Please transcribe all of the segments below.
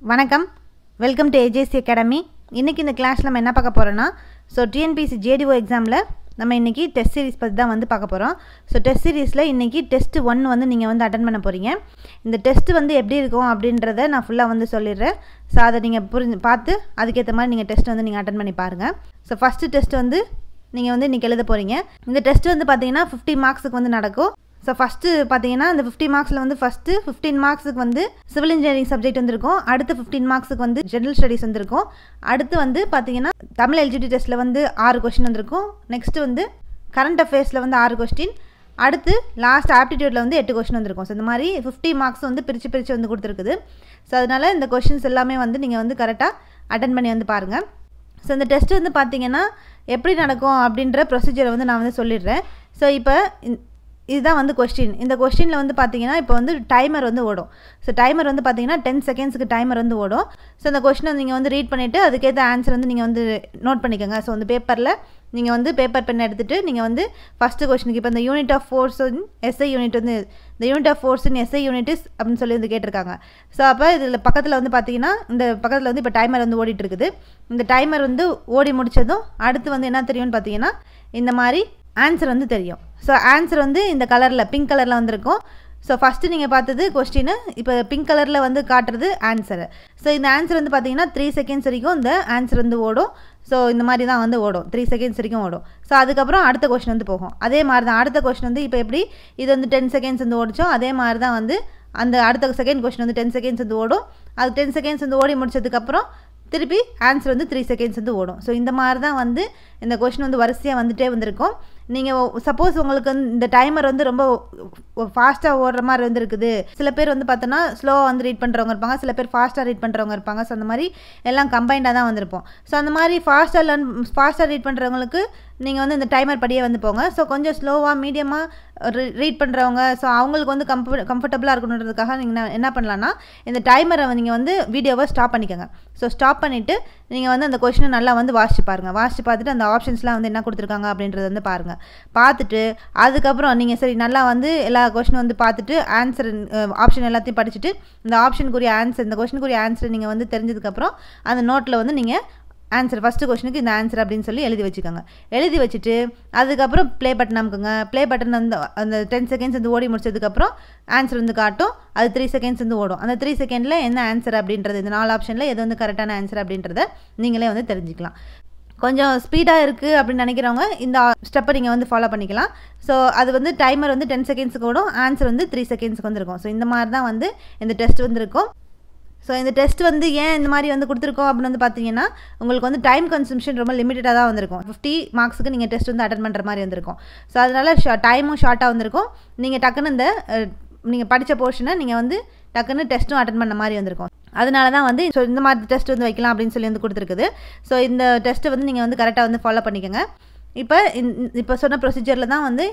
வணக்கம் welcome to AJC academy இன்றைக்கி இந்த கிளாஸில் நம்ம என்ன பார்க்க போகிறோன்னா ஸோ டிஎன்பிசி ஜேடிஓ எக்ஸாமில் நம்ம இன்றைக்கி டெஸ்ட் சீரிஸ் பற்றி தான் வந்து பார்க்க போகிறோம் ஸோ டெஸ்ட் சீரிஸில் இன்றைக்கி டெஸ்ட் ஒன் வந்து நீங்கள் வந்து அட்டன் பண்ண போகிறீங்க இந்த டெஸ்ட் வந்து எப்படி இருக்கும் அப்படின்றத நான் ஃபுல்லாக வந்து சொல்லிடுறேன் ஸோ அதை நீங்கள் புரிஞ்சு பார்த்து அதுக்கேற்ற மாதிரி நீங்கள் டெஸ்ட் வந்து நீங்கள் அட்டன் பண்ணி பாருங்கள் ஸோ ஃபஸ்ட்டு டெஸ்ட் வந்து நீங்கள் வந்து இன்றைக்கி எழுத போகிறீங்க இந்த டெஸ்ட் வந்து பார்த்தீங்கன்னா ஃபிஃப்டி மார்க்ஸுக்கு வந்து நடக்கும் ஸோ ஃபஸ்ட்டு பார்த்தீங்கன்னா இந்த ஃபிஃப்டி மார்க்ஸில் வந்து ஃபஸ்ட்டு ஃபிஃப்டீன் மார்க்ஸுக்கு வந்து சிவில் இன்ஜினியரிங் சப்ஜெக்ட் வந்திருக்கும் அடுத்து ஃபிஃப்டீன் மார்க்ஸுக்கு வந்து ஜென்ரல் ஸ்டடீஸ் வந்திருக்கும் அடுத்து வந்து பார்த்தீங்கன்னா தமிழ் எல்ஜிடி டெஸ்ட்டில் வந்து ஆறு கொஸ்டின் வந்திருக்கும் நெக்ஸ்ட்டு வந்து கரண்ட் அஃபேர்ஸில் வந்து ஆறு கொஸ்டின் அடுத்து லாஸ்ட் ஆப்டிடியூட்டில் வந்து எட்டு கொஸ்டின் வந்திருக்கும் ஸோ இந்த மாதிரி ஃபிஃப்டி மார்க்ஸ் வந்து பிரித்து பிரித்து வந்து கொடுத்துருக்குது ஸோ அதனால் இந்த கொஷின்ஸ் எல்லாமே வந்து நீங்கள் வந்து கரெக்டாக அட்டன் பண்ணி வந்து பாருங்கள் ஸோ இந்த டெஸ்ட் வந்து பார்த்தீங்கன்னா எப்படி நடக்கும் அப்படின்ற ப்ரொசீஜரை வந்து நான் வந்து சொல்லிடுறேன் ஸோ இப்போ இதுதான் வந்து கொஸ்டின் இந்த கொஸ்டினில் வந்து பார்த்தீங்கன்னா இப்போ வந்து டைமர் வந்து ஓடும் ஸோ டைமர் வந்து பார்த்தீங்கன்னா டென் செகண்ட்ஸுக்கு டைமர் வந்து ஓடும் ஸோ இந்த கொஸ்டினை நீங்கள் வந்து ரீட் பண்ணிவிட்டு அதுக்கேற்ற ஆன்சர் வந்து நீங்கள் வந்து நோட் பண்ணிக்கோங்க ஸோ அந்த பேப்பரில் நீங்கள் வந்து பேப்பர் பென் எடுத்துகிட்டு நீங்கள் வந்து ஃபஸ்ட்டு கொஸ்டினுக்கு இப்போ இந்த unit of force SI unit வந்து இந்த unit of force in SI unit is அப்படின்னு சொல்லி வந்து கேட்டிருக்காங்க ஸோ அப்போ இதில் பக்கத்தில் வந்து பார்த்தீங்கன்னா இந்த பக்கத்தில் வந்து இப்போ டைமர் வந்து ஓடிட்டு இருக்குது இந்த டைமர் வந்து ஓடி முடித்ததும் அடுத்து வந்து என்ன தெரியும்னு பார்த்தீங்கன்னா இந்த மாதிரி ஆன்சர் வந்து தெரியும் ஸோ ஆன்சர் வந்து இந்த கலரில் பிங்க் கலரில் வந்திருக்கும் ஸோ ஃபஸ்ட்டு நீங்கள் பார்த்தது கொஸ்டின் இப்போ பிங்க் கலரில் வந்து காட்டுறது ஆன்சரு ஸோ இந்த ஆன்சர் வந்து பார்த்தீங்கன்னா த்ரீ செகண்ட்ஸ் வரைக்கும் இந்த ஆன்சர் வந்து ஓடும் ஸோ இந்த மாதிரி தான் வந்து ஓடும் த்ரீ செகண்ட்ஸ் வரைக்கும் ஓடும் ஸோ அதுக்கப்புறம் அடுத்த கொஸ்டின் வந்து போகும் அதே மாதிரி தான் அடுத்த கொஸ்டின் வந்து இப்போ எப்படி இது வந்து டென் செகண்ட்ஸ் வந்து ஓடிச்சோ அதே மாதிரி தான் வந்து அந்த அடுத்த செகண்ட் கொஸ்டின் வந்து டென் செகண்ட்ஸ் வந்து ஓடும் அது டென் செகண்ட்ஸ் வந்து ஓடி முடிச்சதுக்கப்புறம் திருப்பி ஆன்சர் வந்து த்ரீ செகண்ட்ஸ் வந்து ஓடும் ஸோ இந்த மாதிரி தான் வந்து இந்த கொஷின் வந்து வரிசையாக வந்துகிட்டே வந்திருக்கும் நீங்கள் சப்போஸ் உங்களுக்கு வந்து இந்த டைமர் வந்து ரொம்ப ஃபாஸ்ட்டாக ஓடுற மாதிரி வந்து இருக்குது சில பேர் வந்து பார்த்தோன்னா ஸ்லோவாக வந்து ரீட் பண்ணுறவங்க இருப்பாங்க சில பேர் ஃபாஸ்ட்டாக ரீட் பண்ணுறவங்க இருப்பாங்க ஸோ அந்த மாதிரி எல்லாம் கம்பைண்டாக தான் வந்திருப்போம் ஸோ அந்த மாதிரி ஃபாஸ்ட்டாக லேர்ன் ஃபாஸ்ட்டாக ரீட் பண்ணுறவங்களுக்கு நீங்கள் வந்து இந்த டைமர் படியே வந்து போங்க ஸோ கொஞ்சம் ஸ்லோவாக மீடியமாக ரீட் பண்ணுறவங்க ஸோ அவங்களுக்கு வந்து கம்ஃபர்ட் கம்ஃபர்டபுளாக இருக்கணுன்றதுக்காக நீங்கள் என்ன பண்ணலான்னா இந்த டைமரை நீங்கள் வந்து வீடியோவை ஸ்டாப் பண்ணிக்கோங்க ஸோ ஸ்டாப் பண்ணிவிட்டு நீங்கள் வந்து அந்த கொஷினை நல்லா வந்து வாசிச்சு பாருங்கள் வாசிச்சு பார்த்துட்டு அந்த ஆப்ஷன்ஸ்லாம் வந்து என்ன கொடுத்துருக்காங்க அப்படின்றத வந்து பாருங்கள் பார்த்துட்டு அதுக்கப்புறம் நீங்கள் சரி நல்லா வந்து எல்லா கொஷினும் வந்து பார்த்துட்டு ஆன்சர் ஆப்ஷன் எல்லாத்தையும் படிச்சுட்டு இந்த ஆப்ஷனுக்குரிய ஆன்சர் இந்த கொஷினுக்குரிய ஆன்சர் நீங்கள் வந்து தெரிஞ்சதுக்கப்புறம் அந்த நோட்டில் வந்து நீங்கள் ஆன்சர் ஃபஸ்ட்டு கொஷனுக்கு இந்த ஆன்சர் அப்படின்னு சொல்லி எழுதி வச்சுக்கோங்க எழுதி வச்சுட்டு அதுக்கப்புறம் ப்ளே பட்டன் அமுக்குங்க ப்ளே பட்டன் வந்து அந்த டென் செகண்ட்ஸ் வந்து ஓடி முடிச்சதுக்கப்புறம் ஆன்சர் வந்து காட்டும் அது த்ரீ செகண்ட்ஸ் வந்து ஓடும் அந்த த்ரீ செகண்டில் என்ன ஆன்சர் அப்படின்றது இந்த நாலு ஆப்ஷனில் எது வந்து கரெக்டான ஆன்சர் அப்படின்றத நீங்களே வந்து தெரிஞ்சுக்கலாம் கொஞ்சம் ஸ்பீடாக இருக்குது அப்படின்னு நினைக்கிறவங்க இந்த ஸ்டெப்பை நீங்கள் வந்து ஃபாலோ பண்ணிக்கலாம் ஸோ அது வந்து டைமர் வந்து டென் செகண்ட்ஸுக்கு ஓடும் ஆன்சர் வந்து த்ரீ செகண்ட்ஸுக்கு வந்து இருக்கும் ஸோ இந்த மாதிரி தான் வந்து இந்த டெஸ்ட் வந்து இருக்கும் ஸோ இந்த டெஸ்ட் வந்து ஏன் இந்த மாதிரி வந்து கொடுத்துருக்கோம் அப்படின்னு வந்து பார்த்தீங்கன்னா உங்களுக்கு வந்து டைம் கன்சம்ஷன் ரொம்ப லிமிட்டடாக தான் வந்திருக்கும் ஃபிஃப்டி மார்க்ஸுக்கு நீங்கள் டெஸ்ட் வந்து அட்டன் பண்ணுற மாதிரி வந்திருக்கும் ஸோ அதனால் ஷா டைமும் ஷார்ட்டாக வந்திருக்கும் நீங்கள் டக்குன்னு இந்த நீங்கள் படித்த போர்ஷனை நீங்கள் வந்து டக்குன்னு டெஸ்ட்டும் அட்டன் பண்ண மாதிரி வந்திருக்கும் அதனால தான் வந்து ஸோ இந்த மாதிரி டெஸ்ட் வந்து வைக்கலாம் அப்படின்னு சொல்லி வந்து கொடுத்துருக்குது ஸோ இந்த டெஸ்ட்டை வந்து நீங்கள் வந்து கரெக்டாக வந்து ஃபாலோ பண்ணிக்கோங்க இப்போ இப்போ சொன்ன ப்ரொசீஜரில் தான் வந்து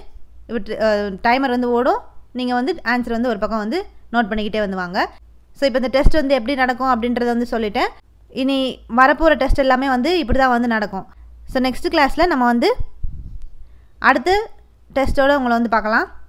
டைமர் வந்து ஓடும் நீங்கள் வந்து ஆன்சர் வந்து ஒரு பக்கம் வந்து நோட் பண்ணிக்கிட்டே வந்து வாங்க ஸோ இப்போ இந்த டெஸ்ட் வந்து எப்படி நடக்கும் அப்படின்றத வந்து சொல்லிட்டேன் இனி வரப்போகிற டெஸ்ட் எல்லாமே வந்து இப்படி தான் வந்து நடக்கும் ஸோ நெக்ஸ்ட் கிளாஸில் நம்ம வந்து அடுத்த டெஸ்ட்டோடு உங்களை வந்து பார்க்கலாம்